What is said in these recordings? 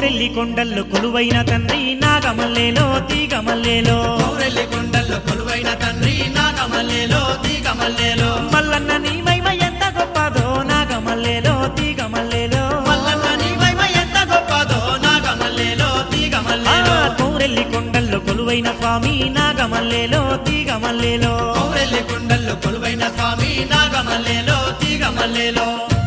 కౌరెల్లి కొండల్లో కొలువైన తండ్రి నాగమల్లేలో తీగమల్లేలో కౌరెల్లి కొండల్లో కొలువైన తండ్రి నాగమల్లేలో తీగమల్లేలో మల్లన్న నీ మహిమ ఎంత గొప్పదో నాగమల్లేలో తీగమల్లేలో మల్లన్న నీ మహిమ ఎంత గొప్పదో నాగమల్లేలో ఆ, తీగమల్లేలో కౌరెల్లి కొండల్లో కొలువైన స్వామి నాగమల్లేలో తీగమల్లేలో కౌరెల్లి కొండల్లో కొలువైన స్వామి నాగమల్లేలో తీగమల్లేలో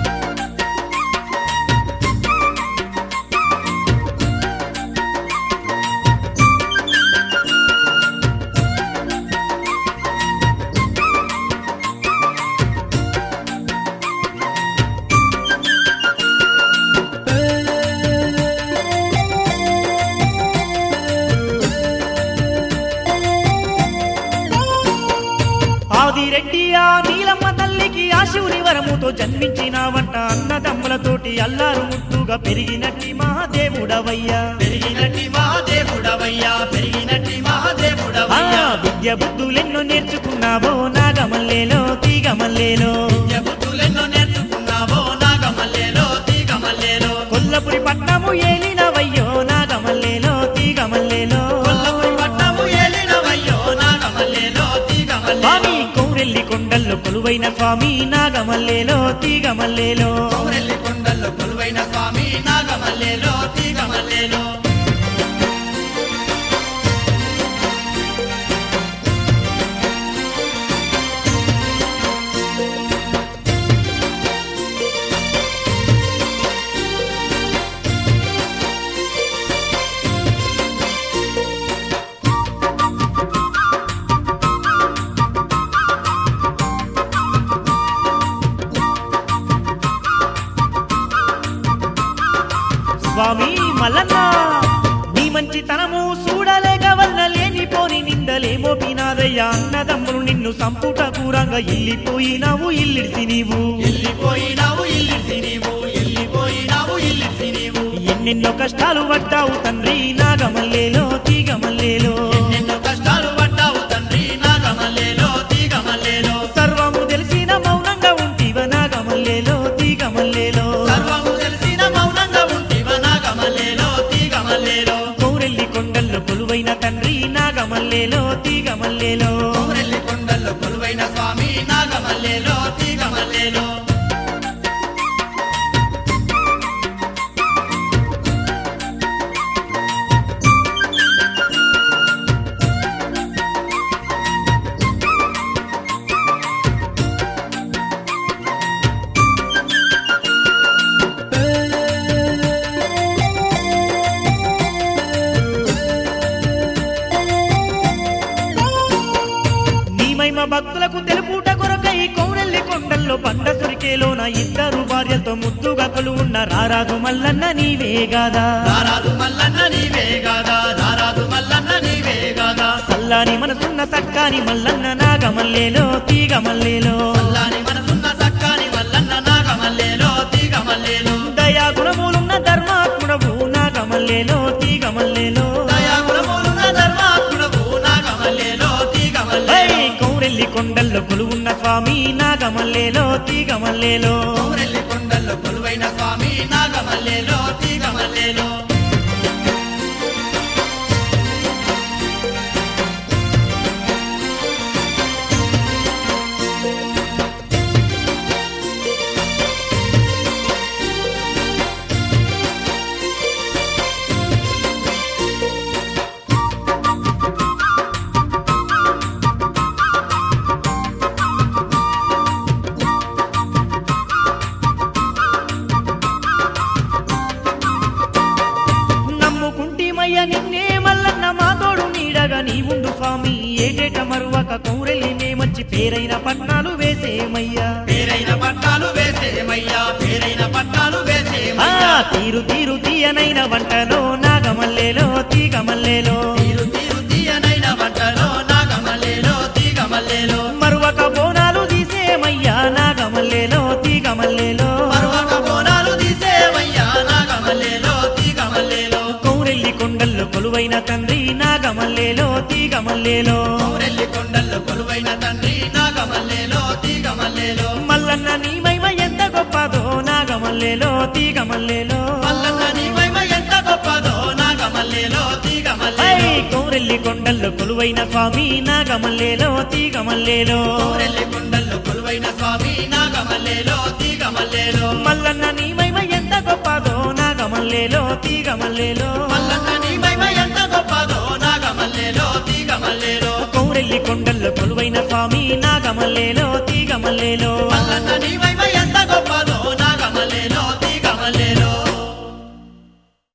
ఆదిరెడ్డి ఆ నీలమ్మ తల్లికి ఆ శివుని వరముతో జన్మించినావంట అన్నదమ్ములతోటి అల్లారు ముద్దుగా పెరిగినట్టి మహాదేవుడవయ్యా పెరిగినట్టి మహాదేవుడవయ్యా పెరిగినట్టి ఆ మహాదేవుడవయ్యా విద్య బుద్ధులెన్నో నేర్చుకున్నావో నాగమల్లేలో తీగమల్లేలో బుద్ధులెన్నో నేర్చుకున్నావో నాగమల్లేలో తీగమల్లేలో కొల్లపురి పట్నము ఏలినవయ్యో నాగమల్లేలో తీగమల్లేలో కొల్లపురి పట్టము ఏలినవయ్యో నాగమల్లేలో తీగమల్లేలో స్వామి కౌరెల్లి కొండల్లో కొలువైన స్వామి నాగమల్లేలో తీగమల్లేలో కౌరెల్లి కొండల్లో కొలువైన స్వామి నాగమల్లేలో తీగమల్లేలో స్వామి మల్లన్న నీ మంచితనము చూడలేక వల్ల లేనిపోని నిందలేమో పినాదయ్యా అన్నదమ్ములు నిన్ను సంపుట కూరంగా ఇల్లిపోయినావు ఇల్లిడిసి నీవు ఎల్లిపోయినావు ఇల్లిసి నీవు ఎల్లిపోయినావు ఇల్లిసి నీవు ఎన్నెన్నో కష్టాలు పడ్డావు తండ్రి నాగమల్లేలో తీగమల్లేలో ఎన్నెన్నో కష్టాలు పడ్డావు తండ్రి నాగమల్లేలో తీగమల్లేలో సర్వము తెలిసిన మౌనంగా ఉంటివ నాగమల్లేలో తీగమల్లేలో సర్వము తెలిసిన మౌనంగా ఉంటివ నాగమల్లేలో తీగమల్లేలో కౌరెల్లి కొండల్లో కొలువైన తండ్రి నాగమల్లేలో తీగమల్లేలో కౌరెల్లి కొండల్లో కొలువైన స్వామి నాగమల్లేలో తీగమల్లేలో నీ మహిమ భక్తులకు తెలుపుట కొరకై కౌరెల్లి కొండల్లో పండ సురికేలోన ఇద్దరు భార్యలతో ముద్దుగా కొలువున్న రారాజు మల్లన్న నీవే గాదా రారాజు మల్లన్న నీవే గాదా రారాజు మల్లన్న నీవే గాదా సల్లాని మనసున్న సక్కాని మల్లన్న నాగమల్లేలో తీగమల్లేలో అల్లాని మనసున్న సక్కాని మల్లన్న నాగమల్లేలో తీగమల్లేలో దయా గుణములున్న ధర్మాత్ముడవు నాగమల్లేలో తీగమల్లేలో దయాగుణములున్న ధర్మాత్ముడవు నాగమల్లేలో తీగమల్లేలో హై, కౌరెల్లి కొండల్లో కొలువున్న స్వామి నాగమల్లేలో తీగమల్లేలో కౌరెల్లి కొండల్లో కొలువైన స్వామి నాగమల్లేలో తీగమల్లేలో నమ్ముకుంటిమయ్య నిన్నే మల్లన్న మాతోడు నీడగా నీ ఉండు స్వామి ఏటేట మరువక కౌరెల్లి నే మంచి పేరైన పట్నాలు వేసేమయ్యా పేరైన పట్టాలు వేసేమయ్యా పేరైన పట్టాలు ఆ వేసేమయ్యా తీరు తీరు తీయనైన వంటలో నాగమల్లేలో తీగమల్లేలో తీరు తీరు తీయనైన వంటలో నాగమల్లేలో తీగమల్లేలో మరువక బోనాలు తీసేమయ్యా నాగమల్లేలో తీగమల్లేలో మరువక బోనాలు తీసేమయ్యా నాగమల్లేలో తీగమల్లేలో కౌరెల్లి కొండల్లో కొలువైన తండ్రి నాగమల్లేలో తీగమల్లేలో కౌరెల్లి కొండల్లో కొలువైన తండ్రి నాగమల్లేలో తీగమల్లేలో మల్లన్న నీ మహిమ ఎంత గొప్పదో నాగమల్లేలో తీగమల్లేలో మల్లన్న నీ మహిమ ఎంత గొప్ప కౌరెల్లి కొండల్లో కొలువైన స్వామి నాగమల్లేలో తీగమల్లేలో కోరెల్లి కొండల్లో కొలువైన స్వామి నాగమల్లేలో తీగమల్లేలో మల్లన్న నీ మహిమ ఎంత గొప్పదో నాగమల్లేలో తీగమల్లేలో మల్లన్న నీ మహిమ ఎంత గొప్పదో నాగమల్లేలో తీగమల్లేలో కౌరెల్లి కొండల్లో కొలువైన స్వామి నాగమల్లేలో తీగమల్లేలో మల్లన్న నీ మహిమ